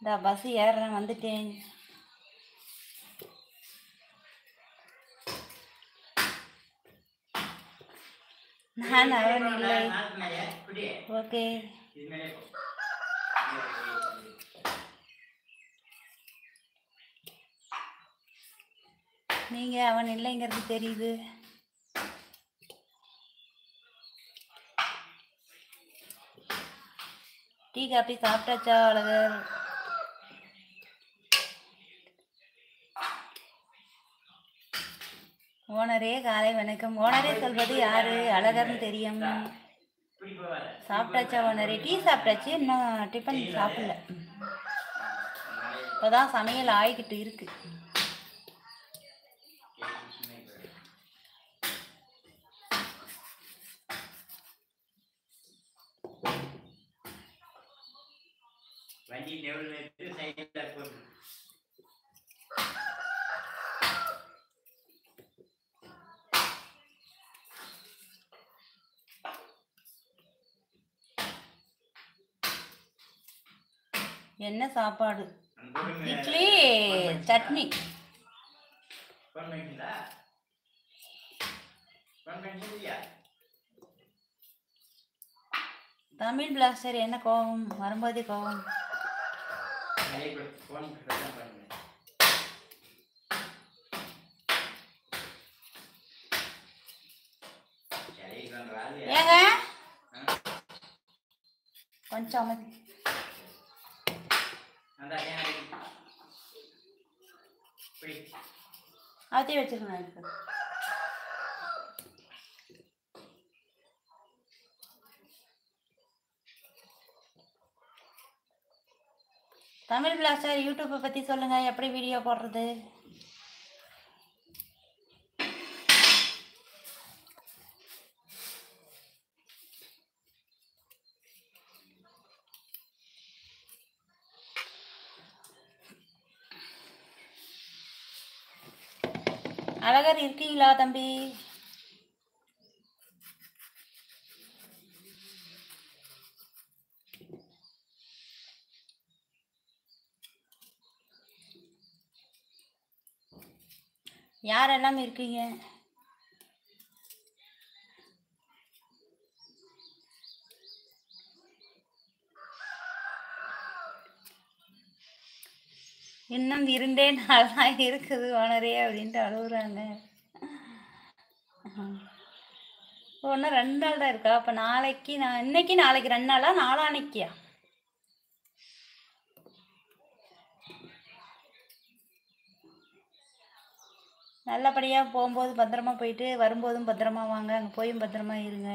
இந்த பஸ் ஏறுறேன் வந்துட்டேன் நான் அவன் இல்லை ஓகே நீங்கள் அவன் இல்லைங்கிறது தெரியுது டீ காபி சாப்பிட்டாச்சா அழகர் ஓனரே காலை வணக்கம் ஓனரே சொல்வது யாரு அழகர்னு தெரியும் சாப்பிட்டாச்சா ஓனரே டீ சாப்பிட்டாச்சு இன்னும் டிஃபன் சாப்பிடல இப்போதான் சமையல் ஆகிக்கிட்டு இருக்கு வண்டி நெவில் எடுத்து சைடில் போட்டு என்ன சாப்பாடு அந்த பொண்ணு இட்லி சட்னி ஃபோன் பண்ணிட்டீங்களா ஃபோன் பண்ணிட்டியா தமிழ் பிளாஸ்டர் என்ன கோவம் வரும்போதே கோவம் நிறைய பேர் ஃபோன் தான் பண்ணுங்க சரி கொஞ்சம் வேலையா ஏங்க ஆ? கொஞ்சம் அமைதி அந்த ஏன் இப்படி அதையும் வச்சுக்கணும் எனக்கு தமிழ் பிளாஸ்டர் யூடியூப்பை பற்றி சொல்லுங்கள் எப்படி வீடியோ போடுறது அழகர் இருக்கீங்களா தம்பி யாரெல்லாம் இருக்கீங்க இன்னும் இரண்டே நாள் தான் இருக்குது ஓனரே அப்படின்ட்டு அழுகுறாங்க ஒன்றும் ரெண்டு நாள் தான் இருக்கா அப்போ நாளைக்கு நான் இன்னைக்கு நாளைக்கு ரெண்டு நாளா நாளான்னைக்கியா நல்லபடியாக போகும்போது பத்திரமா போயிட்டு வரும்போதும் பத்திரமா வாங்க அங்கே போயும் பத்திரமா இருங்க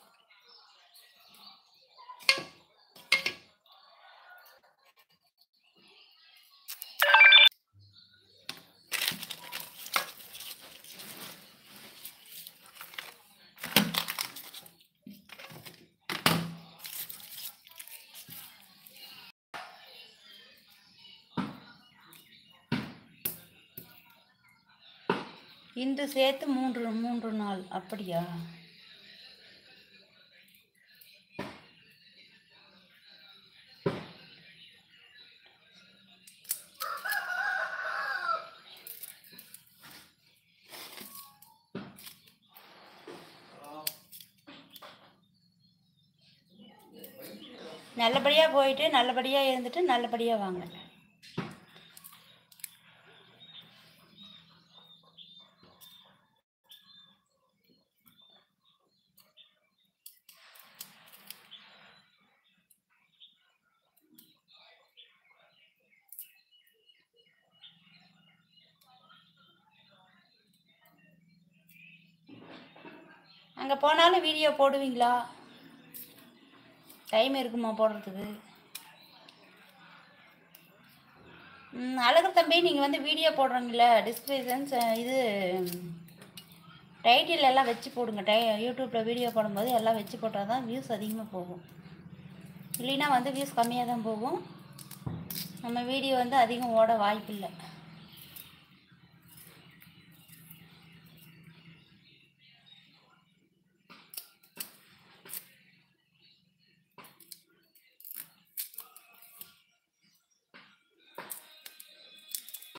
இன்று சேர்த்து மூன்று மூன்று நாள் அப்படியா நல்லபடியாக போயிட்டு நல்லபடியாக இருந்துட்டு நல்லபடியாக வாங்க அங்கே போனாலும் வீடியோ போடுவீங்களா டைம் இருக்குமா போடுறதுக்கு ம், அழகர் தம்பி நீங்கள் வந்து வீடியோ போடுறீங்களே டிஸ்கிரிப்ஷன்ஸ் இது டைட்டில் எல்லாம் வச்சு போடுங்க டை யூடியூப்பில் வீடியோ போடும்போது எல்லாம் வச்சு போட்டால் தான் வியூஸ் அதிகமாக போகும் இல்லைன்னா வந்து வியூஸ் கம்மியாக தான் போகும் நம்ம வீடியோ வந்து அதிகம் ஓட வாய்ப்பில்லை